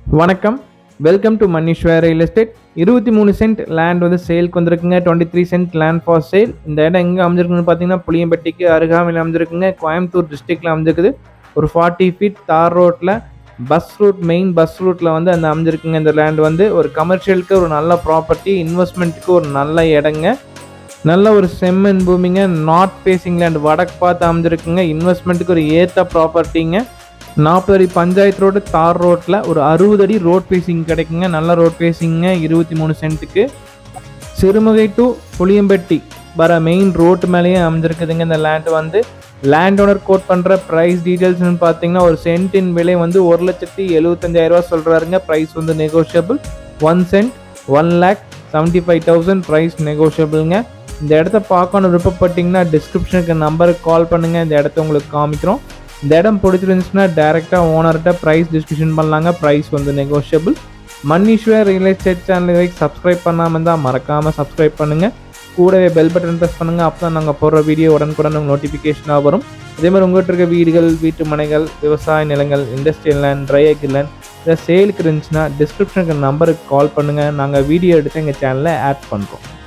வணக்கம் welcome to Manishwar real estate இருபத்தி மூணு சென்ட் லேண்ட் வந்து சேலுக்கு வந்திருக்குங்க twenty three cent land for sale இந்த இடம் எங்கே அமைஞ்சிருக்குன்னு பார்த்தீங்கன்னா புளியம்பட்டிக்கு அருகாமையில் அமைஞ்சிருக்குங்க கோயம்புத்தூர் டிஸ்ட்ரிக்டில் அமைஞ்சிருக்குது ஒரு ஃபார்ட்டி ஃபீட் தார் ரோட்டில் பஸ் ரூட் மெயின் பஸ் ரூட்டில் வந்து அந்த அமைஞ்சிருக்குங்க இந்த லேண்ட் வந்து ஒரு கமர்ஷியலுக்கு ஒரு நல்ல ப்ராப்பர்ட்டி இன்வெஸ்ட்மெண்ட்டுக்கு ஒரு நல்ல இடங்க நல்ல ஒரு செம்மன் பூமிங்க நார்த் ஃபேசிங் லேண்ட் வடக்கு பார்த்து அமைஞ்சிருக்குங்க இன்வெஸ்ட்மெண்ட்டுக்கு ஒரு ஏற்ற ப்ராப்பர்ட்டிங்க நாற்பது அடி பஞ்சாயத்து ரோடு தார் ரோட்டில் ஒரு அறுபது அடி ரோட் ஃபேசிங் கிடைக்குங்க நல்ல ரோட் ஃபேசிங்க இருபத்தி மூணு சென்ட்டுக்கு சிறுமுகை டு புளியம்பட்டி வர மெயின் ரோட்டு மேலேயே அமைஞ்சிருக்குதுங்க இந்த லேண்ட் வந்து லேண்ட் ஓனர் கோட் பண்ணுற ப்ரைஸ் டீட்டெயில்ஸ்னு பார்த்தீங்கன்னா ஒரு சென்ட்டின் விலை வந்து ஒரு லட்சத்தி எழுபத்தஞ்சாயிரரூவா சொல்கிறாருங்க ப்ரைஸ் வந்து negotiable one cent one lakh seventy five thousand price நெகோஷியபிளுங்க இந்த இடத்த பார்க்கணும் விருப்பப்பட்டீங்கன்னா டிஸ்கிரிப்ஷனுக்கு நம்பருக்கு கால் பண்ணுங்கள் இந்த இடத்த உங்களுக்கு காமிக்கிறோம் இந்த இடம் பிடிச்சிருந்துச்சுன்னா டேரெக்டாக ஓனர்கிட்ட ப்ரைஸ் டிஸ்கஷன் பண்ணலாங்க ப்ரைஸ் வந்து negotiable Manneeswar real estate channel வரைக்கும் சப்ஸ்கிரைப் பண்ணாமல் இருந்தால் மறக்காமல் சப்ஸ்கிரைப் பண்ணுங்கள் கூடவே பெல் பட்டன் ப்ரெஸ் பண்ணுங்கள் அப்போ தான் நாங்கள் போடுற வீடியோ உடனுக்குடன் உங்களுக்கு நோட்டிஃபிகேஷனாக வரும் அதே மாதிரி உங்கள்கிட்ட இருக்க வீடுகள் வீட்டு மனைகள் விவசாய நிலங்கள் இண்டஸ்ட்ரியல் லேண்ட் ட்ரை லேண்ட் இதை சேலுக்கு இருந்துச்சுன்னா டிஸ்கிரிப்ஷனுக்கு நம்பருக்கு கால் பண்ணுங்கள் நாங்கள் வீடியோ எடுத்து எங்கள் சேனலில் ஆட் பண்ணுறோம்